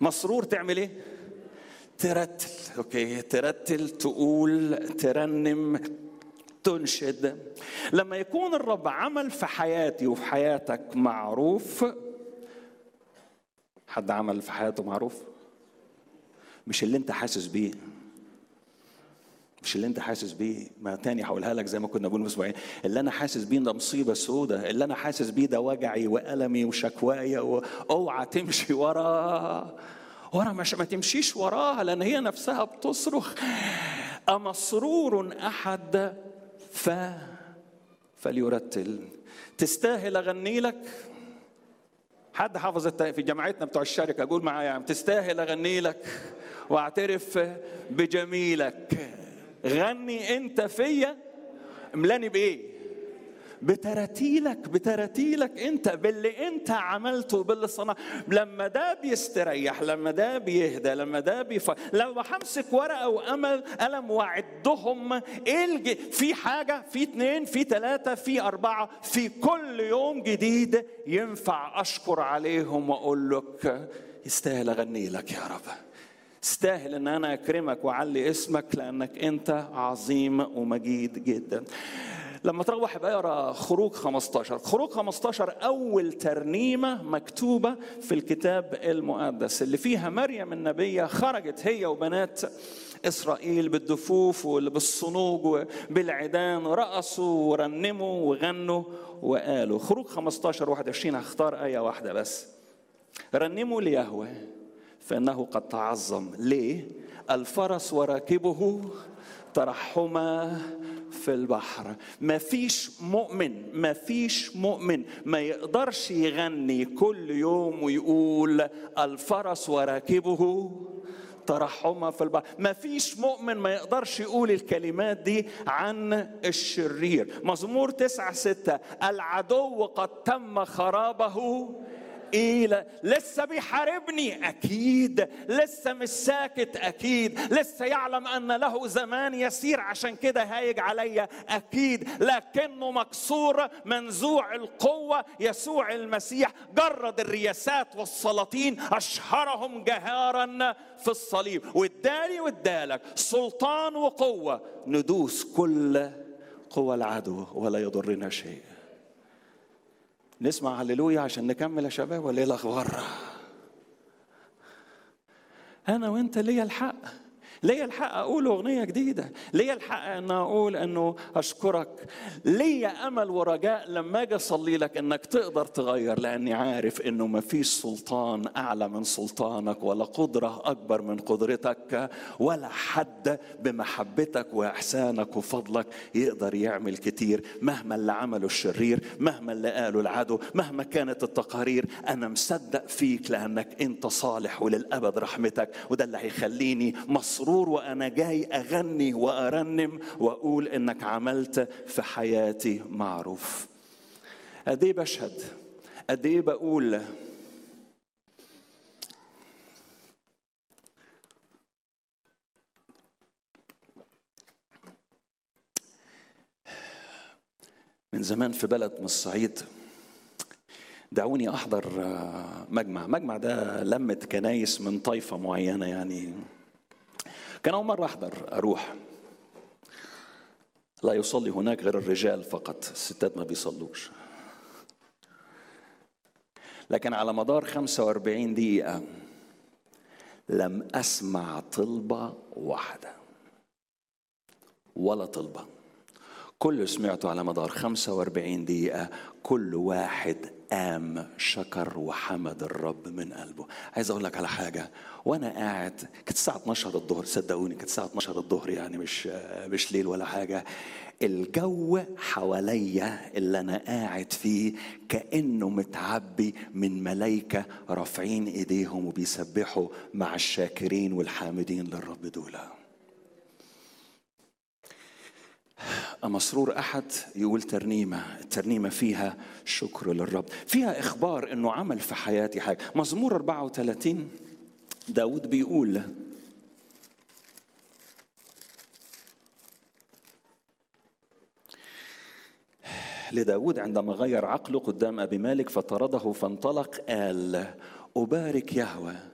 مسرور تعمل ايه ترتل اوكي ترتل تقول ترنم تنشد لما يكون الرب عمل في حياتي وفي حياتك معروف حد عمل في حياته معروف مش اللي انت حاسس بيه مش اللي انت حاسس بيه ما تاني هقولها لك زي ما كنا بنقول من اسبوعين اللي انا حاسس بيه ده مصيبه سودة اللي انا حاسس بيه ده وجعي والمي وشكوايا اوعى تمشي ورا ورا مش ما تمشيش وراها لان هي نفسها بتصرخ امسرور احد ف فليرتل تستاهل اغني لك حد حافظ في جماعتنا بتوع الشركه قول معايا تستاهل اغني لك واعترف بجميلك غني انت فيا املاني بايه بتراتيلك بتراتيلك انت باللي انت عملته باللي صنع لما ده بيستريح لما ده بيهدى لما ده بيف لما همسك ورقه وامل قلم واعدهم ايه الج... في حاجه في اتنين في ثلاثه في اربعه في كل يوم جديد ينفع اشكر عليهم واقول لك يستاهل اغني لك يا رب استاهل ان انا اكرمك واعلي اسمك لانك انت عظيم ومجيد جدا لما تروح بقى اقرا خروج 15 خروج 15 اول ترنيمه مكتوبه في الكتاب المقدس اللي فيها مريم النبيه خرجت هي وبنات اسرائيل بالدفوف وبالصنوج وبالعيدان رقصوا ورنموا وغنوا وقالوا خروج 15 21 هختار ايه واحده بس رنموا ليهوه فانه قد تعظم ليه الفرس وراكبه ترحما في البحر ما فيش مؤمن ما فيش مؤمن ما يقدرش يغني كل يوم ويقول الفرس وراكبه ترحما في البحر ما فيش مؤمن ما يقدرش يقول الكلمات دي عن الشرير مزمور تسعة ستة العدو قد تم خرابه ايه لسه بيحاربني اكيد لسه مش ساكت اكيد لسه يعلم ان له زمان يسير عشان كده هايج عليا اكيد لكنه مكسور منزوع القوه يسوع المسيح جرد الرياسات والسلاطين اشهرهم جهارا في الصليب وادالي وادالك سلطان وقوه ندوس كل قوى العدو ولا يضرنا شيء نسمع هللويا عشان نكمل يا شباب ولا ايه الاخبار؟ انا وانت ليا الحق ليا الحق اقول اغنيه جديده ليا الحق ان اقول انه اشكرك ليا امل ورجاء لما اجي اصلي لك انك تقدر تغير لاني عارف انه ما فيش سلطان اعلى من سلطانك ولا قدره اكبر من قدرتك ولا حد بمحبتك واحسانك وفضلك يقدر يعمل كتير مهما اللي عمله الشرير مهما اللي قاله العدو مهما كانت التقارير انا مصدق فيك لانك انت صالح وللابد رحمتك وده اللي هيخليني مسرور مسرور وانا جاي اغني وارنم واقول انك عملت في حياتي معروف قد ايه بشهد قد ايه بقول من زمان في بلد من الصعيد دعوني احضر مجمع مجمع ده لمة كنايس من طائفة معينة يعني كان أول مرة أحضر أروح لا يصلي هناك غير الرجال فقط الستات ما بيصلوش لكن على مدار 45 دقيقة لم أسمع طلبة واحدة ولا طلبة كل سمعته على مدار 45 دقيقة كل واحد قام شكر وحمد الرب من قلبه عايز اقول لك على حاجه وانا قاعد كانت الساعه 12 الظهر صدقوني كانت الساعه 12 الظهر يعني مش مش ليل ولا حاجه الجو حواليا اللي انا قاعد فيه كانه متعبي من ملائكه رافعين ايديهم وبيسبحوا مع الشاكرين والحامدين للرب دول مسرور أحد يقول ترنيمة الترنيمة فيها شكر للرب فيها إخبار أنه عمل في حياتي حاجة مزمور 34 داود بيقول لداود عندما غير عقله قدام أبي مالك فطرده فانطلق قال أبارك يهوه